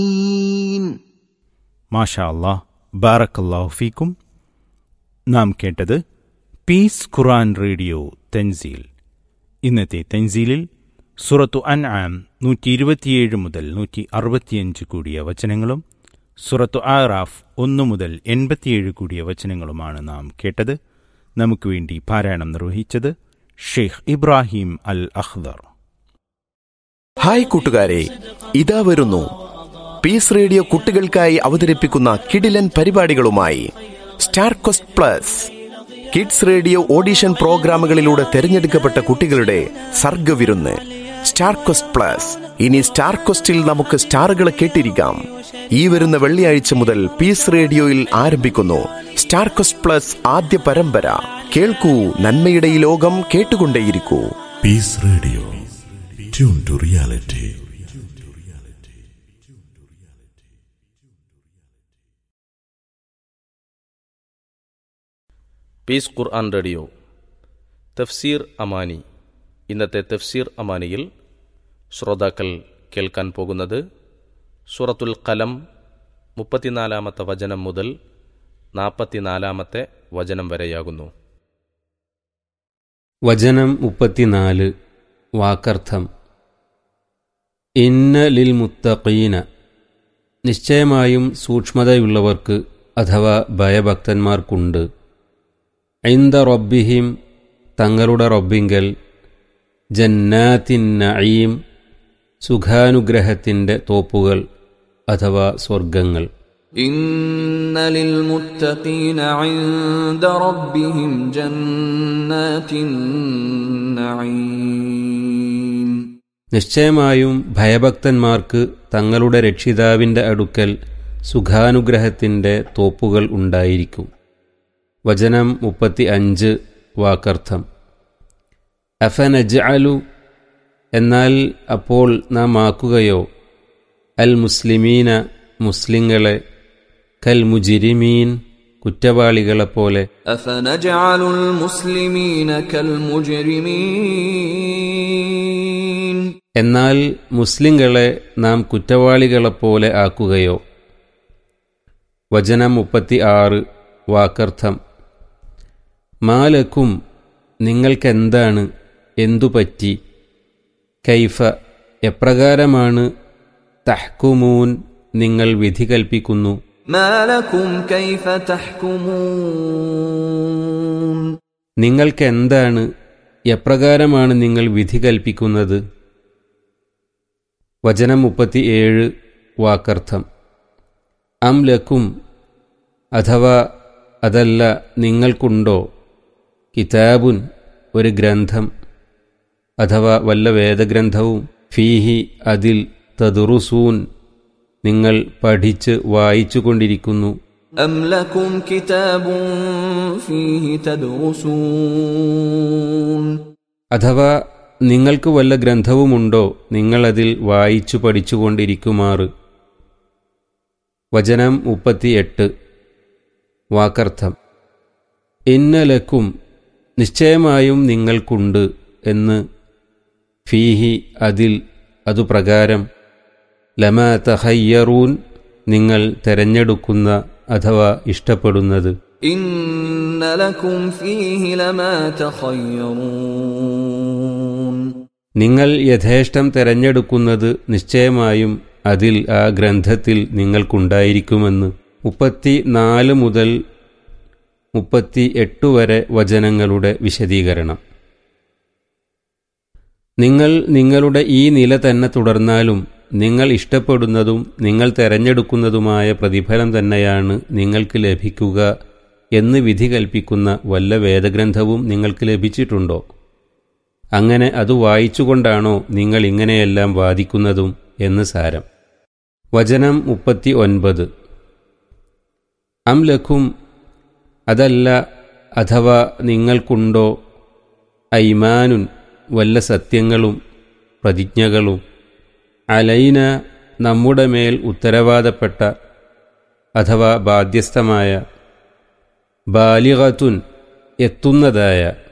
മാഷാ അല്ലാഹ് ബാറക്കല്ലാഹു ഫീക്കും നാം കേട്ടത് പീസ് ഖുറാൻ റേഡിയോ തെൻസീൽ ഇന്നത്തെ തെൻസീലിൽ സുറത്തു അൻ ആം നൂറ്റി ഇരുപത്തിയേഴ് മുതൽ നൂറ്റി അറുപത്തിയഞ്ച് കൂടിയ വചനങ്ങളും സുറത്തു ആറാഫ് ഒന്ന് മുതൽ എൺപത്തിയേഴ് കൂടിയ വചനങ്ങളുമാണ് നാം കേട്ടത് നമുക്ക് വേണ്ടി പാരായണം നിർവഹിച്ചത് Sheikh Ibrahim Al Akhdar hi കൂട്ടുകാരെ ഇതാ വരുന്നു പീസ് റേഡിയോ കുട്ടികൾക്കായി അവതരിപ്പിക്കുന്ന കിടിലൻ പരിപാടികളുമായി star quest plus kids radio audition പ്രോഗ്രാമുകളിലൂടെ തെരഞ്ഞെടുക്കപ്പെട്ട കുട്ടികളുടെ സർഗവിരുന്ന് സ്റ്റാർ ക്വസ്റ്റ് പ്ലസ് ഇനി സ്റ്റാർ ക്വസ്റ്റിൽ നമുക്ക് സ്റ്റാറുകളെ കേട്ടിരിക്കാം ഈ വരുന്ന വെള്ളിയാഴ്ച മുതൽ പീസ് റേഡിയോയിൽ ആരംഭിക്കുന്നു സ്റ്റാർ ക്വസ്റ്റ് പ്ലസ് ആദ്യ പരമ്പര കേൾക്കൂ നന്മയുടെ ഈ ലോകം കേട്ടുകൊണ്ടേയിരിക്കൂ Peace Radio. Tune to reality. Peace ഖുർആൻ റേഡിയോ തഫ്സീർ അമാനി ഇന്നത്തെ തഫ്സീർ അമാനിയിൽ ശ്രോതാക്കൾ കേൾക്കാൻ പോകുന്നത് സൂറത്തുൽ കലം മുപ്പത്തിനാലാമത്തെ വചനം മുതൽ നാൽപ്പത്തിനാലാമത്തെ വചനം വരെയാകുന്നു വചനം മുപ്പത്തിനാല് വാക്കർത്ഥം ഇന്ന ലിൽ മുത്തഖീന നിശ്ചയമായും സൂക്ഷ്മതയുള്ളവർക്ക് അഥവാ ഭയഭക്തന്മാർക്കുണ്ട് ഐന്ദ റബ്ബിഹിം തങ്ങളുടെ റബ്ബിങ്കൽ ജന്നാത്തിൻ നഈം സുഖാനുഗ്രഹത്തിൻ്റെ തോപ്പുകൾ അഥവാ സ്വർഗങ്ങൾ إن للمتقين عند ربهم جنات النعيم നിശ്ചയമായും ഭയഭക്തന്മാർക്ക് തങ്ങളുടെ രക്ഷിതാവിൻ്റെ അടുക്കൽ സുഖാനുഗ്രഹത്തിൻ്റെ തോപ്പുകൾ ഉണ്ടായിരിക്കും വചനം മുപ്പത്തി അഞ്ച് വാക്കർത്ഥം അഫനജ് എന്നാൽ അപ്പോൾ നാം ആക്കുകയോ അൽ മുസ്ലിമീന മുസ്ലിങ്ങളെ കൽ മുജിരിമീൻ കുറ്റവാളികളെപ്പോലെ أفنجعل المسلمين كالمجرمين എന്നാൽ മുസ്ലിങ്ങളെ നാം കുറ്റവാളികളെപ്പോലെ ആക്കുകയോ വചനം മുപ്പത്തി ആറ് വാക്കർത്ഥം മാലക്കും നിങ്ങൾക്കെന്താണ് എന്തുപറ്റി കൈഫ എപ്രകാരമാണ് തഹ്കുമൂൻ നിങ്ങൾ വിധി കൽപ്പിക്കുന്നു ما لكم كيف تحكمون നിങ്ങൾക്കെന്താണ് എപ്രകാരമാണ് നിങ്ങൾ വിധി കൽപ്പിക്കുന്നത് വചനം മുപ്പത്തിയേഴ് വാക്കർത്ഥം അം ലക്കും അഥവാ അതല്ല നിങ്ങൾക്കുണ്ടോ കിതാബുൻ ഒരു ഗ്രന്ഥം അഥവാ വല്ല വേദഗ്രന്ഥവും ഫീഹി അതിൽ തദുറുസൂൻ നിങ്ങൾ പഠിച്ച് വായിച്ചുകൊണ്ടിരിക്കുന്നു أم لكم كتاب فيه تدرسون അഥവാ നിങ്ങൾക്ക് വല്ല ഗ്രന്ഥവുമുണ്ടോ നിങ്ങളതിൽ വായിച്ചു പഠിച്ചുകൊണ്ടിരിക്കുമാറ് വചനം മുപ്പത്തിയെട്ട് വാക്കർത്ഥം ഇന്നലക്കും നിശ്ചയമായും നിങ്ങൾക്കുണ്ട് എന്ന് ഫീഹി അതിൽ അതുപ്രകാരം ലമ തഹയ്യറൂൻ നിങ്ങൾ തെരഞ്ഞെടുക്കുന്ന അഥവാ ഇഷ്ടപ്പെടുന്നത് إن لكم فيه لما تخيرون നിങ്ങൾ യഥേഷ്ടം തെരഞ്ഞെടുക്കുന്നത് നിശ്ചയമായും അതിൽ ആ ഗ്രന്ഥത്തിൽ നിങ്ങൾക്കുണ്ടായിരിക്കുമെന്ന് മുപ്പത്തി നാല് മുതൽ മുപ്പത്തി എട്ട് വരെ വചനങ്ങളുടെ വിശദീകരണം നിങ്ങൾ നിങ്ങളുടെ ഈ നില തന്നെ തുടർന്നാലും നിങ്ങൾ ഇഷ്ടപ്പെടുന്നതും നിങ്ങൾ തെരഞ്ഞെടുക്കുന്നതുമായ പ്രതിഫലം തന്നെയാണ് നിങ്ങൾക്ക് ലഭിക്കുക എന്ന് വിധി കൽപ്പിക്കുന്ന വല്ല വേദഗ്രന്ഥവും നിങ്ങൾക്ക് ലഭിച്ചിട്ടുണ്ടോ അങ്ങനെ അത് വായിച്ചുകൊണ്ടാണോ നിങ്ങൾ ഇങ്ങനെയെല്ലാം വാദിക്കുന്നതും എന്ന് സാരം വചനം മുപ്പത്തി ഒൻപത് അംലഖും അതല്ല അഥവാ നിങ്ങൾക്കുണ്ടോ ഐമാനുൻ വല്ല സത്യങ്ങളും പ്രതിജ്ഞകളും അലൈന നമ്മുടെ മേൽ ഉത്തരവാദപ്പെട്ട അഥവാ ബാധ്യസ്ഥമായ ബാലികത്തുൻ എത്തുന്നതായ